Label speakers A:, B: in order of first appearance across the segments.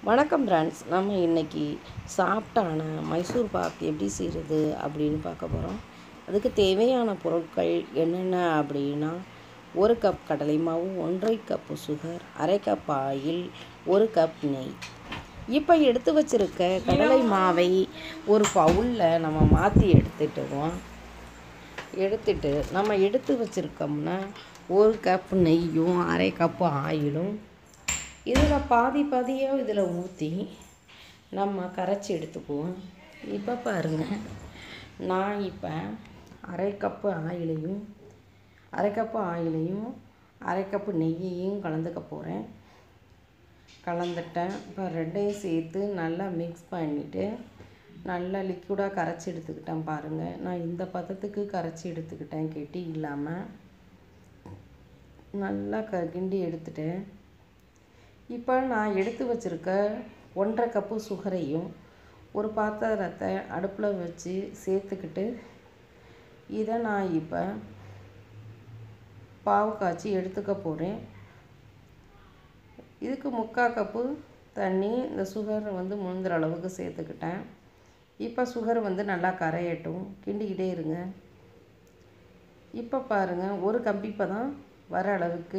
A: வணக்கம் ஃப்ரெண்ட்ஸ் நம்ம இன்னைக்கு சாஃப்டான மைசூர் பாக் எப்படி செய்கிறது அப்படின்னு பார்க்க போகிறோம் அதுக்கு தேவையான பொருட்கள் என்னென்ன அப்படின்னா ஒரு கப் கடலை மாவு ஒன்றரை கப்பு சுகர் அரை கப் ஆயில் ஒரு கப் நெய் இப்போ எடுத்து வச்சிருக்க கடலை மாவை ஒரு பவுலில் நம்ம மாற்றி எடுத்துட்டுவோம் எடுத்துட்டு நம்ம எடுத்து வச்சுருக்கோம்னா ஒரு கப் நெய்யும் அரை கப்பு ஆயிலும் இதில் பாதி பாதியாக இதில் ஊற்றி நம்ம கரைச்சி எடுத்துக்குவோம் இப்போ பாருங்கள் நான் இப்போ அரை கப்பு ஆயிலையும் அரை கப்பு ஆயிலையும் அரை கப்பு நெய்யையும் கலந்துக்க போகிறேன் கலந்துட்டேன் இப்போ ரெண்டையும் சேர்த்து நல்லா மிக்ஸ் பண்ணிவிட்டு நல்லா லிக்விடாக கரைச்சி எடுத்துக்கிட்டேன் பாருங்கள் நான் இந்த பதத்துக்கு கரைச்சி எடுத்துக்கிட்டேன் கெட்டி இல்லாமல் நல்லா க கிண்டி எடுத்துட்டேன் இப்போ நான் எடுத்து வச்சுருக்க ஒன்றரை கப்பு சுகரையும் ஒரு பாத்திரத்தை அடுப்பில் வச்சு சேர்த்துக்கிட்டு இதை நான் இப்போ பாவு காய்ச்சி எடுத்துக்க போகிறேன் இதுக்கு முக்கால் கப்பு தண்ணி இந்த சுகர் வந்து முழுந்துற அளவுக்கு சேர்த்துக்கிட்டேன் இப்போ சுகர் வந்து நல்லா கரையட்டும் கிண்டிக்கிட்டே இருங்க இப்போ பாருங்கள் ஒரு கம்பி பதம் வர அளவுக்கு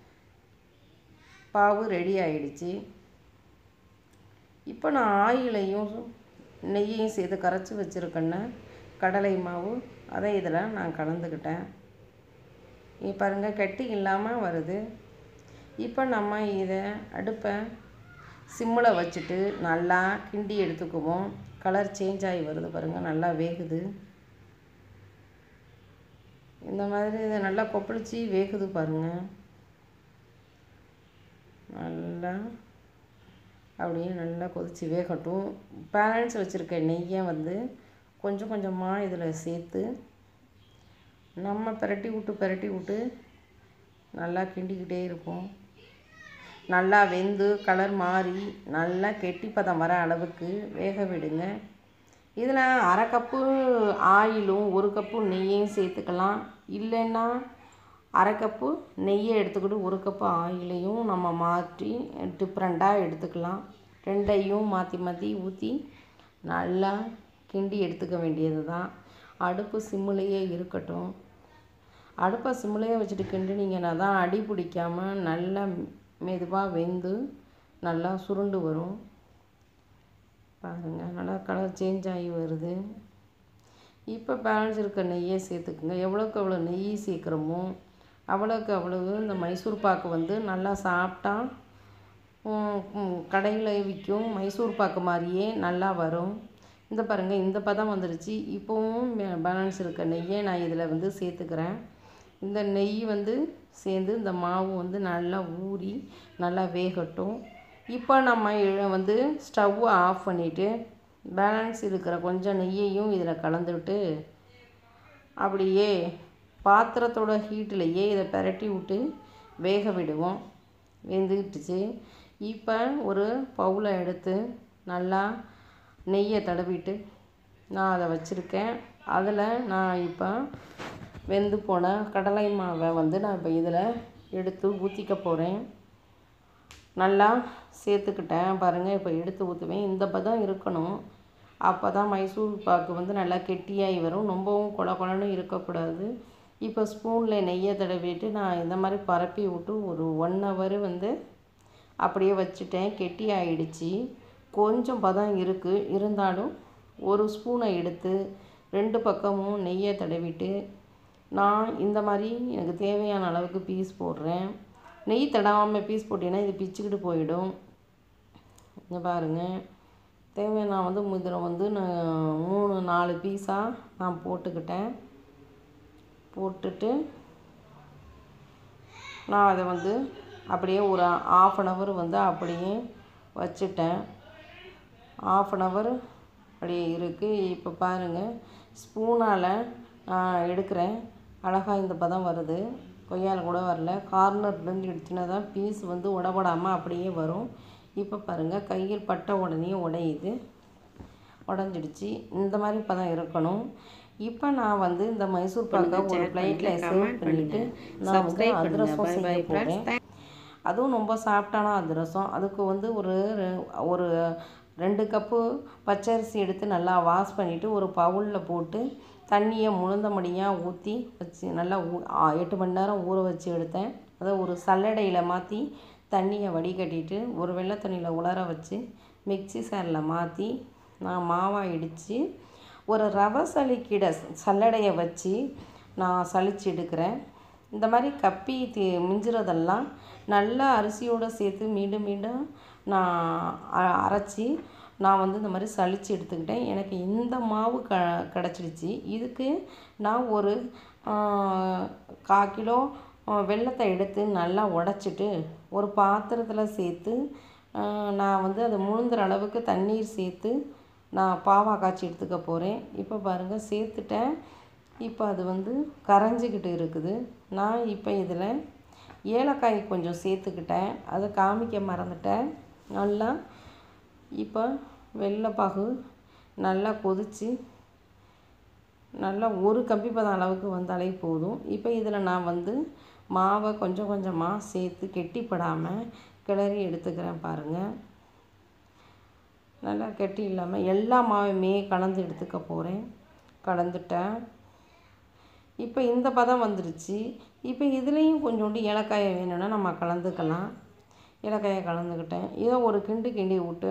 A: பாவு ரெடி ஆயிடுச்சு இப்போ நான் ஆயிலையும் நெய்யையும் சேர்த்து கரைச்சி வச்சுருக்கேன்னா கடலை மாவு அதை இதில் நான் கலந்துக்கிட்டேன் நீ பாருங்கள் கட்டி இல்லாமல் வருது இப்போ நம்ம இதை அடுப்பை சிம்மில் வச்சுட்டு நல்லா கிண்டி எடுத்துக்குவோம் கலர் சேஞ்ச் ஆகி வருது பாருங்கள் நல்லா வேகுது இந்த மாதிரி இதை நல்லா கொப்பளிச்சு வேகுது பாருங்கள் நல்லா அப்படியே நல்லா கொதித்து வேகட்டும் பேலன்ஸ் வச்சுருக்க நெய்யை வந்து கொஞ்சம் கொஞ்சமாக இதில் சேர்த்து நம்ம பிரட்டி விட்டு பிரட்டி விட்டு நல்லா கிண்டிக்கிட்டே இருப்போம் நல்லா வெந்து கலர் மாறி நல்லா கெட்டிப்பதம் வர அளவுக்கு வேக விடுங்க இதில் அரை கப்பு ஆயிலும் ஒரு கப்பு நெய்யையும் சேர்த்துக்கலாம் இல்லைன்னா அரை கப்பு நெய்யை எடுத்துக்கிட்டு ஒரு கப்பு ஆயிலையும் நம்ம மாற்றி டிஃப்ரெண்ட்டாக எடுத்துக்கலாம் ரெண்டையும் மாற்றி மாற்றி ஊற்றி நல்லா கிண்டி எடுத்துக்க வேண்டியது தான் அடுப்பு சிம்முலையே இருக்கட்டும் அடுப்பை சிம்முலையே வச்சுட்டு கிண்டினீங்கன்னா தான் அடி பிடிக்காமல் நல்லா மெதுவாக வெந்து நல்லா சுருண்டு வரும் பாருங்கள் நல்லா கலர் சேஞ்ச் ஆகி வருது இப்போ பேலன்ஸ் இருக்க நெய்யை சேர்த்துக்குங்க எவ்வளோக்கு எவ்வளோ நெய் சேர்க்குறோமோ அவ்வளோக்கு அவ்வளவு இந்த மைசூர் பாக்கு வந்து நல்லா சாப்பிட்டா கடையில் விற்கும் மைசூர் பாக்கு மாதிரியே நல்லா வரும் இந்த பாருங்கள் இந்த பதம் வந்துடுச்சு இப்போவும் பேலன்ஸ் இருக்க நெய்யை நான் இதில் வந்து சேர்த்துக்கிறேன் இந்த நெய் வந்து சேர்ந்து இந்த மாவு வந்து நல்லா ஊறி நல்லா வேகட்டும் இப்போ நம்ம வந்து ஸ்டவ்வை ஆஃப் பண்ணிவிட்டு பேலன்ஸ் இருக்கிற கொஞ்சம் நெய்யையும் இதில் கலந்துவிட்டு அப்படியே பாத்திரத்தோட ஹீட்டிலையே இதை பெரட்டி விட்டு வேக விடுவோம் வெந்துக்கிட்டுச்சு இப்போ ஒரு பவுலை எடுத்து நல்லா நெய்யை தடவிட்டு நான் அதை வச்சுருக்கேன் அதில் நான் இப்போ வெந்து போன கடலை மாவை வந்து நான் இப்போ இதில் எடுத்து ஊற்றிக்க போகிறேன் நல்லா சேர்த்துக்கிட்டேன் பாருங்கள் இப்போ எடுத்து ஊற்றுவேன் இந்த பதம் இருக்கணும் அப்போ தான் மைசூர் பாக்கு வந்து நல்லா கெட்டியாகி வரும் ரொம்பவும் கொல கொலன்னு இருக்கக்கூடாது இப்போ ஸ்பூனில் நெய்யை தடவிட்டு நான் இந்த மாதிரி பரப்பி விட்டு ஒரு ஒன் ஹவர் வந்து அப்படியே வச்சுட்டேன் கெட்டி ஆயிடுச்சு கொஞ்சம் பதம் இருக்குது இருந்தாலும் ஒரு ஸ்பூனை எடுத்து ரெண்டு பக்கமும் நெய்யை தடவிட்டு நான் இந்த மாதிரி எனக்கு தேவையான அளவுக்கு பீஸ் போடுறேன் நெய் தடாமல் பீஸ் போட்டிங்கன்னா இது பிச்சுக்கிட்டு போயிடும் இங்கே பாருங்கள் தேவையான நான் வந்து இதில் வந்து நான் மூணு நாலு பீஸாக நான் போட்டுக்கிட்டேன் போட்டுட்டு நான் அதை வந்து அப்படியே ஒரு ஆஃப் அன் ஹவர் வந்து அப்படியே வச்சுட்டேன் ஆஃப் அன் ஹவர் அப்படியே இருக்குது இப்போ பாருங்கள் ஸ்பூனால் நான் எடுக்கிறேன் அழகாக இந்த பதம் வருது கொய்யால் கூட வரல கார்னர்லேருந்து எடுத்துனா தான் பீஸ் வந்து உடபடாமல் அப்படியே வரும் இப்போ பாருங்கள் கையில் பட்ட உடனே உடையுது உடஞ்சிடுச்சு இந்த மாதிரி பதம் இருக்கணும் இப்போ நான் வந்து இந்த மைசூர் பாக்கை ஒரு பிளேட்டில் சர்வ் பண்ணிவிட்டு நான் வந்து அதிரசம் செய்ய போகிறேன் அதுவும் ரொம்ப சாஃப்டான அதிரசம் அதுக்கு வந்து ஒரு ஒரு ரெண்டு கப்பு பச்சரிசி எடுத்து நல்லா வாஷ் பண்ணிவிட்டு ஒரு பவுலில் போட்டு தண்ணியை முழுந்தமடியாக ஊற்றி வச்சு நல்லா ஊ எட்டு மணி நேரம் ஊற வச்சு எடுத்தேன் அதை ஒரு சல்லடையில் மாற்றி தண்ணியை வடிகட்டிட்டு ஒரு வெள்ளை துணியில் உலர வச்சு மிக்சி சாரில் மாற்றி நான் மாவாக இடித்து ஒரு ரவை சலிக்கிட சல்லடையை வச்சு நான் சலிச்சு எடுக்கிறேன் இந்த மாதிரி கப்பி தி மிஞ்சுறதெல்லாம் நல்லா அரிசியோடு சேர்த்து மீண்டும் மீண்டும் நான் அ- அரைச்சி நான் வந்து இந்த மாதிரி சலிச்சு எடுத்துக்கிட்டேன் எனக்கு இந்த மாவு க கிடச்சிடுச்சு இதுக்கு நான் ஒரு கா கிலோ ஆ, வெல்லத்தை எடுத்து நல்லா உடச்சிட்டு ஒரு பாத்திரத்தில் சேர்த்து ஆ, நான் வந்து அது முழுங்குற அளவுக்கு தண்ணீர் சேர்த்து நான் பாவா காய்ச்சி எடுத்துக்க போகிறேன் இப்போ பாருங்கள் சேர்த்துட்டேன் இப்போ அது வந்து கரைஞ்சிக்கிட்டு இருக்குது நான் இப்போ இதில் ஏலக்காய் கொஞ்சம் சேர்த்துக்கிட்டேன் அதை காமிக்க மறந்துட்டேன் நல்லா இப்போ வெள்ளைப்பாகு நல்லா கொதித்து நல்லா ஒரு கம்பி பதம் அளவுக்கு வந்தாலே போதும் இப்போ இதில் நான் வந்து மாவை கொஞ்சம் கொஞ்சமாக சேர்த்து கெட்டிப்படாமல் கிளறி எடுத்துக்கிறேன் பாருங்கள் நல்லா கெட்டி இல்லாமல் எல்லா மாவையுமே கலந்து எடுத்துக்க போகிறேன் கலந்துட்டேன் இப்போ இந்த பதம் வந்துருச்சு இப்போ இதுலேயும் கொஞ்சோண்டு ஏலக்காயை வேணும்னா நம்ம கலந்துக்கலாம் ஏலக்காயை கலந்துக்கிட்டேன் இதை ஒரு கிண்டு கிண்டி விட்டு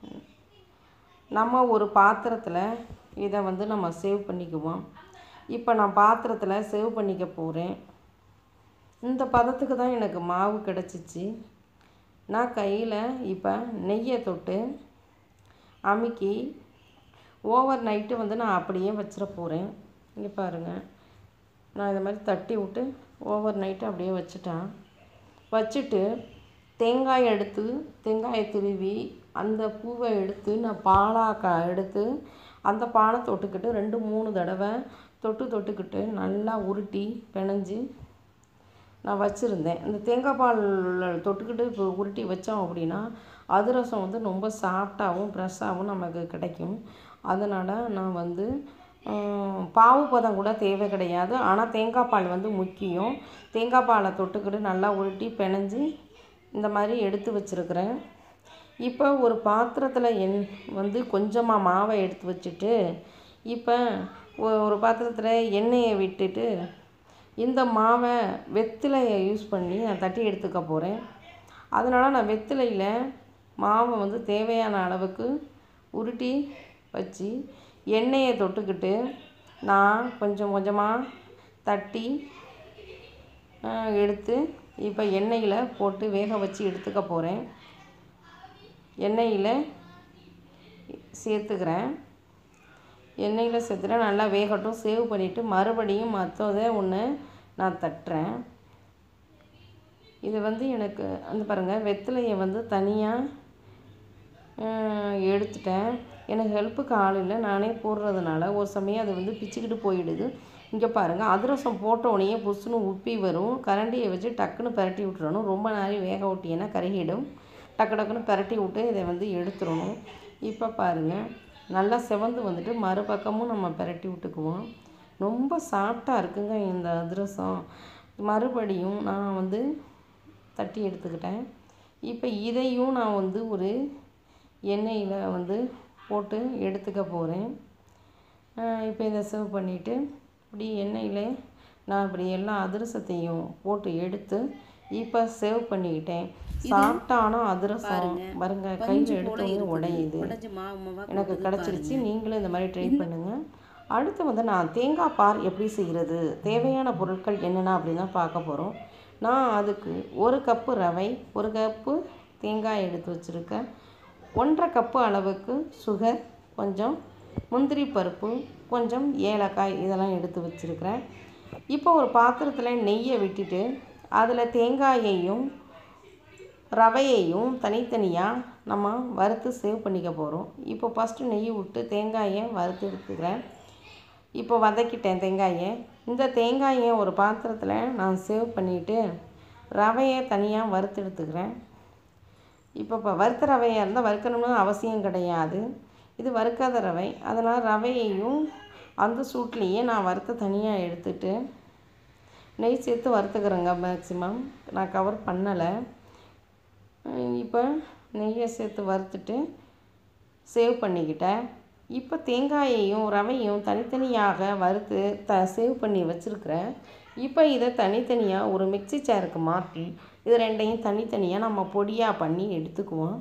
A: நம்ம ஒரு பாத்திரத்தில் இதை வந்து நம்ம சேவ் பண்ணிக்குவோம் இப்போ நான் பாத்திரத்தில் சேவ் பண்ணிக்க போகிறேன் இந்த பதத்துக்கு தான் எனக்கு மாவு கிடச்சிச்சு நான் கையில் இப்போ நெய்யை தொட்டு அமுக்கி ஓவர் நைட்டு வந்து நான் அப்படியே வச்சிட போகிறேன் இங்கே பாருங்கள் நான் இதை மாதிரி தட்டி விட்டு ஓவர் நைட்டு அப்படியே வச்சுட்டேன் வச்சுட்டு தேங்காய் எடுத்து தேங்காயை துருவி அந்த பூவை எடுத்து நான் பாலாக க எடுத்து அந்த பாலை தொட்டுக்கிட்டு ரெண்டு மூணு தடவை தொட்டு தொட்டுக்கிட்டு நல்லா உருட்டி பிணைஞ்சு நான் வச்சுருந்தேன் இந்த தேங்காய் பால் தொட்டுக்கிட்டு இப்போ உருட்டி வச்சோம் அப்படின்னா அதிரசம் வந்து ரொம்ப சாஃப்டாகவும் ஃப்ரெஷ்ஷாகவும் நமக்கு கிடைக்கும் அதனால் நான் வந்து ம், பாவு பதம் கூட தேவை கிடையாது ஆனால் தேங்காய் பால் வந்து முக்கியம் தேங்காய் பாலை தொட்டுக்கிட்டு நல்லா உருட்டி பிணைஞ்சு இந்த மாதிரி எடுத்து வச்சுருக்கிறேன் இப்போ ஒரு பாத்திரத்தில் எண் வந்து கொஞ்சமாக மாவை எடுத்து வச்சுட்டு இப்போ ஒ- ஒரு பாத்திரத்தில் எண்ணெயை விட்டுட்டு இந்த மாவை வெத்திலையை யூஸ் பண்ணி நான் தட்டி எடுத்துக்க போகிறேன் அதனால் நான் வெத்திலையில் மாவை வந்து தேவையான அளவுக்கு உருட்டி வச்சு எண்ணெயை தொட்டுக்கிட்டு நான் கொஞ்சம் கொஞ்சமாக தட்டி ஆ, எடுத்து இப்போ எண்ணெயில் போட்டு வேக வச்சு எடுத்துக்க போகிறேன் எண்ணெயில் சேர்த்துக்கிறேன் எண்ணெயில் சேர்த்துட்டு நல்லா வேகட்டும் சேவ் பண்ணிவிட்டு மறுபடியும் மற்றதை ஒன்று நான் தட்டுறேன் இது வந்து எனக்கு அந்த பாருங்கள் வெத்தலையை வந்து தனியாக எடுத்துட்டேன் எனக்கு ஹெல்ப்புக்கு ஆள் இல்லை நானே போடுறதுனால ஒரு சமயம் அது வந்து பிச்சுக்கிட்டு போயிடுது இங்கே பாருங்கள் அதிரசம் போட்ட உடனே புசுன்னு உப்பி வரும் கரண்டியை வச்சு டக்குன்னு பிரட்டி விட்டுறணும் ரொம்ப நேரம் வேக விட்டிங்கன்னா கருகிடும் டக்கு டக்குன்னு பிரட்டி விட்டு இதை வந்து எடுத்துடணும் இப்போ பாருங்கள் நல்லா செவந்து வந்துட்டு மறுபக்கமும் நம்ம பிரட்டி விட்டுக்குவோம் ரொம்ப சாஃப்டாக இருக்குங்க இந்த அதிரசம் மறுபடியும் நான் வந்து தட்டி எடுத்துக்கிட்டேன் இப்போ இதையும் நான் வந்து ஒரு எண்ணெயில் வந்து போட்டு எடுத்துக்க போகிறேன் இப்போ இதை சர்வ் பண்ணிவிட்டு இப்படி எண்ணெயில் நான் இப்படி எல்லா அதிரசத்தையும் போட்டு எடுத்து இப்போ சேவ் பண்ணிக்கிட்டேன் சாப்பிட்டான அதிரசம் பாருங்க கையில் எடுத்தோடனே உடையுது
B: உடஞ்சி மாவு மாவா
A: எனக்கு கிடச்சிருச்சு நீங்களும் இந்த மாதிரி ட்ரை பண்ணுங்கள் அடுத்து வந்து நான் தேங்காய் பார் எப்படி செய்கிறது தேவையான பொருட்கள் என்னென்ன அப்படின்னு தான் பார்க்க போகிறோம் நான் அதுக்கு ஒரு கப்பு ரவை ஒரு கப்பு தேங்காய் எடுத்து வச்சுருக்கேன் ஒன்றரை கப்பு அளவுக்கு சுகர் கொஞ்சம் முந்திரி பருப்பு கொஞ்சம் ஏலக்காய் இதெல்லாம் எடுத்து வச்சுருக்கிறேன் இப்போ ஒரு பாத்திரத்தில் நெய்யை விட்டுட்டு அதில் தேங்காயையும் ரவையையும் தனித்தனியாக நம்ம வறுத்து சேவ் பண்ணிக்க போகிறோம் இப்போ ஃபஸ்ட்டு நெய் விட்டு தேங்காயை வறுத்து எடுத்துக்கிறேன் இப்போ வதக்கிட்டேன் தேங்காயை இந்த தேங்காயை ஒரு பாத்திரத்தில் நான் சேவ் பண்ணிவிட்டு ரவையை தனியாக வறுத்து எடுத்துக்கிறேன் இப்போ இப்போ வறுத்த ரவையாக இருந்தால் வறுக்கணும்னு அவசியம் கிடையாது இது வறுக்காத ரவை அதனால் ரவையையும் அந்த சூட்லேயே நான் வறுத்து தனியாக எடுத்துட்டு நெய் சேர்த்து வறுத்துக்கிறேங்க மேக்ஸிமம் நான் கவர் பண்ணலை இப்போ நெய்யை சேர்த்து வறுத்துட்டு சேவ் பண்ணிக்கிட்டேன் இப்போ தேங்காயையும் ரவையும் தனித்தனியாக வறுத்து த சேவ் பண்ணி வச்சுருக்கிறேன் இப்போ இதை தனித்தனியாக ஒரு மிக்ஸி சேருக்கு மாற்றி இது ரெண்டையும் தனித்தனியாக நம்ம பொடியாக பண்ணி எடுத்துக்குவோம்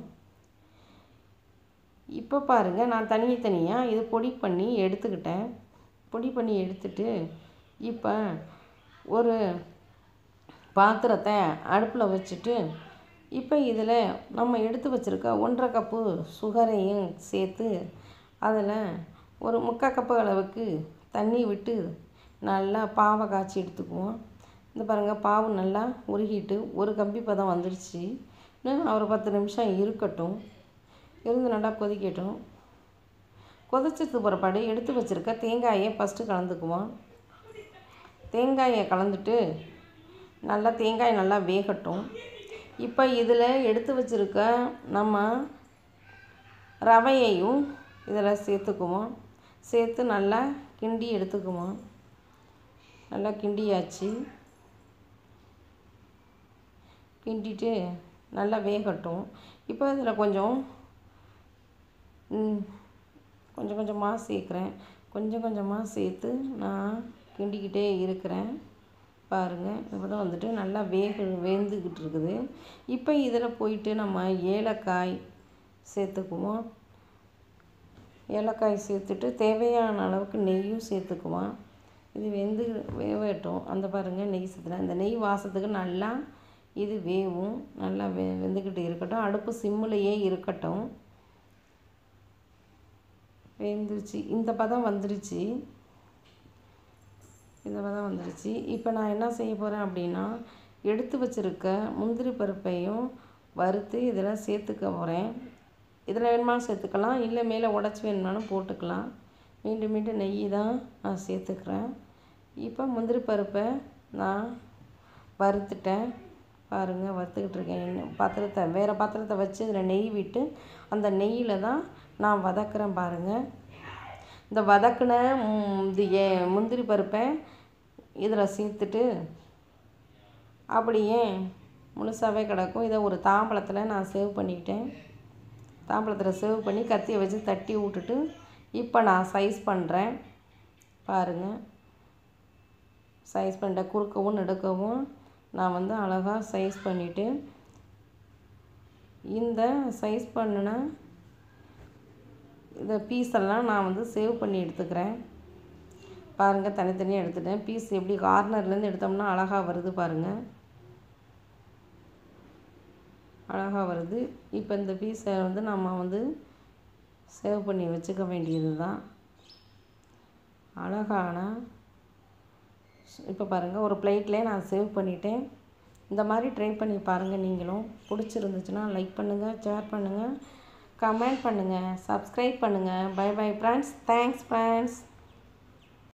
A: இப்போ பாருங்கள் நான் தனித்தனியாக இது பொடி பண்ணி எடுத்துக்கிட்டேன் பொடி பண்ணி எடுத்துட்டு இப்போ ஒரு பாத்திரத்தை அடுப்பில் வச்சுட்டு இப்போ இதில் நம்ம எடுத்து வச்சுருக்க ஒன்றரை கப்பு சுகரையும் சேர்த்து அதில் ஒரு முக்கால் கப்பு அளவுக்கு தண்ணி விட்டு நல்லா பாவை காய்ச்சி எடுத்துக்குவோம் இந்த பாருங்கள் பாவு நல்லா உருகிட்டு ஒரு கம்பி பதம் வந்துடுச்சு இன்னும் ஒரு பத்து நிமிஷம் இருக்கட்டும் இருந்து நல்லா கொதிக்கட்டும் கொதிச்சது பிறப்பாடு எடுத்து வச்சுருக்க தேங்காயை ஃபஸ்ட்டு கலந்துக்குவோம் தேங்காயை கலந்துட்டு நல்லா தேங்காய் நல்லா வேகட்டும் இப்போ இதில் எடுத்து வச்சுருக்க நம்ம ரவையையும் இதில் சேர்த்துக்குவோம் சேர்த்து நல்லா கிண்டி எடுத்துக்குவோம் நல்லா கிண்டியாச்சு கிண்டிட்டு நல்லா வேகட்டும் இப்போ இதில் கொஞ்சம் கொஞ்சம் கொஞ்சமாக சேர்க்குறேன் கொஞ்சம் கொஞ்சமாக சேர்த்து நான் கிண்டிக்கிட்டே இருக்கிறேன் பாருங்கள் இப்போ தான் வந்துட்டு நல்லா வேக வெந்துக்கிட்டு இருக்குது இப்போ இதில் போயிட்டு நம்ம ஏலக்காய் சேர்த்துக்குவோம் ஏலக்காய் சேர்த்துட்டு தேவையான அளவுக்கு நெய்யும் சேர்த்துக்குவோம் இது வெந்து வேகட்டும் அந்த பாருங்கள் நெய் சேர்த்துனா இந்த நெய் வாசத்துக்கு நல்லா இது வேவும் நல்லா வெ வெந்துக்கிட்டு இருக்கட்டும் அடுப்பு சிம்மிலையே இருக்கட்டும் வெந்துருச்சு இந்த பதம் வந்துருச்சு இந்த பதம் வந்துருச்சு இப்போ நான் என்ன செய்ய போகிறேன் அப்படின்னா எடுத்து வச்சுருக்க முந்திரி பருப்பையும் வறுத்து இதில் சேர்த்துக்க போகிறேன் இதில் வேணுமாலும் சேர்த்துக்கலாம் இல்லை மேலே உடச்சி வேணுமாலும் போட்டுக்கலாம் மீண்டும் மீண்டும் நெய் தான் நான் சேர்த்துக்கிறேன் இப்போ முந்திரி பருப்பை நான் வறுத்துட்டேன் பாருங்கள் வறுத்துக்கிட்டு இருக்கேன் பாத்திரத்தை வேறு பாத்திரத்தை வச்சு இதில் நெய் விட்டு அந்த நெய்யில் தான் நான் வதக்குறேன் பாருங்கள் இந்த வதக்கின இது ஏ முந்திரி பருப்பை இதில் சேர்த்துட்டு அப்படியே முழுசாகவே கிடக்கும் இதை ஒரு தாம்பளத்தில் நான் சேவ் பண்ணிக்கிட்டேன் தாம்பளத்தில் சேவ் பண்ணி கத்தியை வச்சு தட்டி விட்டுட்டு இப்போ நான் சைஸ் பண்ணுறேன் பாருங்கள் சைஸ் பண்ணிட்டேன் குறுக்கவும் நடுக்கவும் நான் வந்து அழகாக சைஸ் பண்ணிவிட்டு இந்த சைஸ் பண்ணின இந்த பீஸெல்லாம் நான் வந்து சேவ் பண்ணி எடுத்துக்கிறேன் பாருங்கள் தனித்தனியாக எடுத்துட்டேன் பீஸ் எப்படி கார்னர்லேருந்து எடுத்தோம்னா அழகாக வருது பாருங்கள் அழகாக வருது இப்போ இந்த பீஸை வந்து நம்ம வந்து சேவ் பண்ணி வச்சுக்க வேண்டியது தான் அழகான இப்போ பாருங்கள் ஒரு பிளேட்லேயே நான் சேவ் பண்ணிட்டேன் இந்த மாதிரி ட்ரை பண்ணி பாருங்கள் நீங்களும் பிடிச்சிருந்துச்சுன்னா லைக் பண்ணுங்கள் ஷேர் பண்ணுங்கள் கமெண்ட் பண்ணுங்கள் சப்ஸ்கிரைப் பண்ணுங்கள் bye bye friends thanks friends